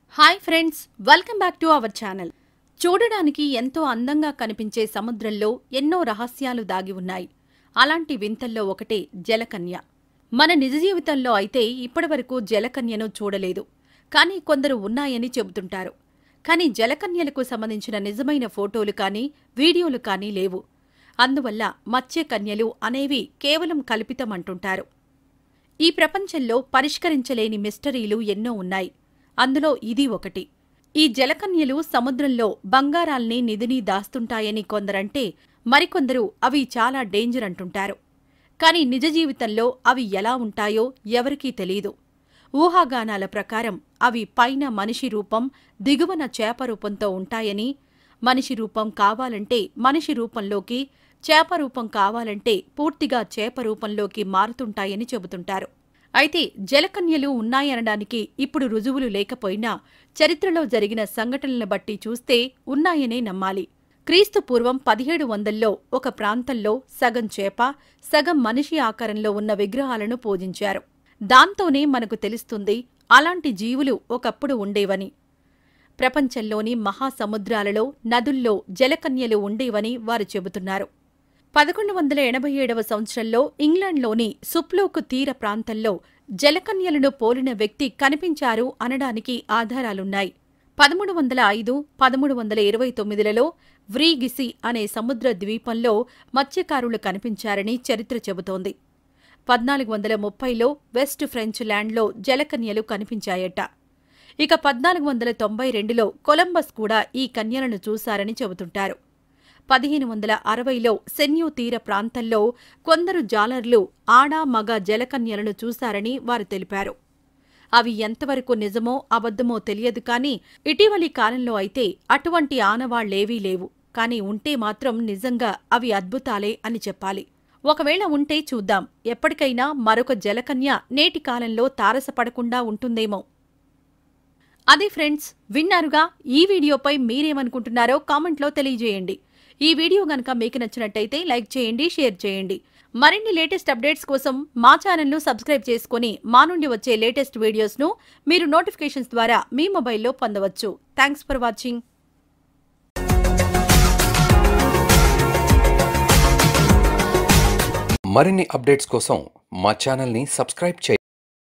hi friends welcome back to our channel చూడడానికి ఎంతో అందంగా కనిపించే సముద్రంలో ఎన్నో రహస్యాలు దాగి ఉన్నాయి అలాంటి వింతల్లో ఒకటే జలకన్య మన నిజ జీవితంలో అయితే ఇప్పటివరకు జలకన్యను చూడలేదు కానీ కొందరు ఉన్నాయని చెబుతుంటారు కానీ జలకన్యలకు సంబంధించిన నిజమైన ఫోటోలు కానీ వీడియోలు కానీ లేవు అందువల్ల మత్స్యకన్యలు అనేవి కేవలం కల్పితమంటుంటారు ఈ ప్రపంచంలో పరిష్కరించలేని మిస్టరీలు ఎన్నో ఉన్నాయి అందులో ఇది ఒకటి ఈ జలకన్యలు సముద్రంలో బంగారాల్ని నిధిని దాస్తుంటాయని కొందరంటే మరికొందరు అవి చాలా డేంజర్ అంటుంటారు కానీ నిజ జీవితంలో అవి ఎలా ఉంటాయో ఎవరికీ తెలీదు ఊహాగానాల ప్రకారం అవి పైన మనిషి రూపం దిగువన చేప రూపంతో ఉంటాయని మనిషి రూపం కావాలంటే మనిషి రూపంలోకి చేప రూపం కావాలంటే పూర్తిగా చేప రూపంలోకి మారుతుంటాయని చెబుతుంటారు అయితే జలకన్యలు ఉన్నాయనడానికి ఇప్పుడు రుజువులు లేకపోయినా చరిత్రలో జరిగిన సంఘటనలను బట్టి చూస్తే ఉన్నాయనే నమ్మాలి క్రీస్తు పూర్వం పదిహేడు వందల్లో ఒక ప్రాంతంలో సగం చేప సగం మనిషి ఆకారంలో ఉన్న విగ్రహాలను పూజించారు దాంతోనే మనకు తెలుస్తుంది అలాంటి జీవులు ఒకప్పుడు ఉండేవని ప్రపంచంలోని మహాసముద్రాలలో నదుల్లో జలకన్యలు ఉండేవని వారు చెబుతున్నారు పదకొండు వందల ఎనభై ఏడవ సంవత్సరంలో ఇంగ్లాండ్లోని సుప్లోకు తీర ప్రాంతంలో జలకన్యలను పోలిన వ్యక్తి కనిపించారు అనడానికి ఆధారాలున్నాయి పదమూడు వందల ఐదు పదమూడు వందల ఇరవై తొమ్మిదిలలో వ్రీగిసి అనే సముద్ర ద్వీపంలో మత్స్యకారులు కనిపించారని చరిత్ర చెబుతోంది పద్నాలుగు వందల ముప్పైలో వెస్ట్ ఫ్రెంచ్ ల్యాండ్లో జలకన్యలు కనిపించాయట ఇక పద్నాలుగు వందల తొంభై రెండులో కొలంబస్ కూడా ఈ కన్యలను చూశారని చెబుతుంటారు పదిహేను వందల అరవైలో సెన్యూ తీర ప్రాంతంలో కొందరు జాలర్లు ఆడా మగ జలకన్యలను చూశారని వారు తెలిపారు అవి ఎంతవరకు నిజమో అబద్ధమో తెలియదు కానీ ఇటీవలి కాలంలో అయితే అటువంటి ఆనవాళ్లేవీ లేవు కానీ ఉంటే మాత్రం నిజంగా అవి అద్భుతాలే అని చెప్పాలి ఒకవేళ ఉంటే చూద్దాం ఎప్పటికైనా మరొక జలకన్య నేటి కాలంలో తారసపడకుండా ఉంటుందేమో అదే ఫ్రెండ్స్ విన్నారుగా ఈ వీడియోపై మీరేమనుకుంటున్నారో కామెంట్లో తెలియజేయండి ఈ వీడియో గనక మీకు నచ్చినట్టయితే లైక్ చేయండి షేర్ చేయండి మరిన్ని లేటెస్ట్ అప్డేట్స్ కోసం మా ఛానల్ను సబ్స్క్రైబ్ చేసుకుని మా నుండి వచ్చే లేటెస్ట్ వీడియోస్ను మీరు నోటిఫికేషన్స్ ద్వారా మీ మొబైల్లో పొందవచ్చు థ్యాంక్స్ ఫర్ వాచింగ్ మరిన్ని అప్డేట్స్ కోసం మా ఛానల్ని సబ్స్క్రైబ్ చేయండి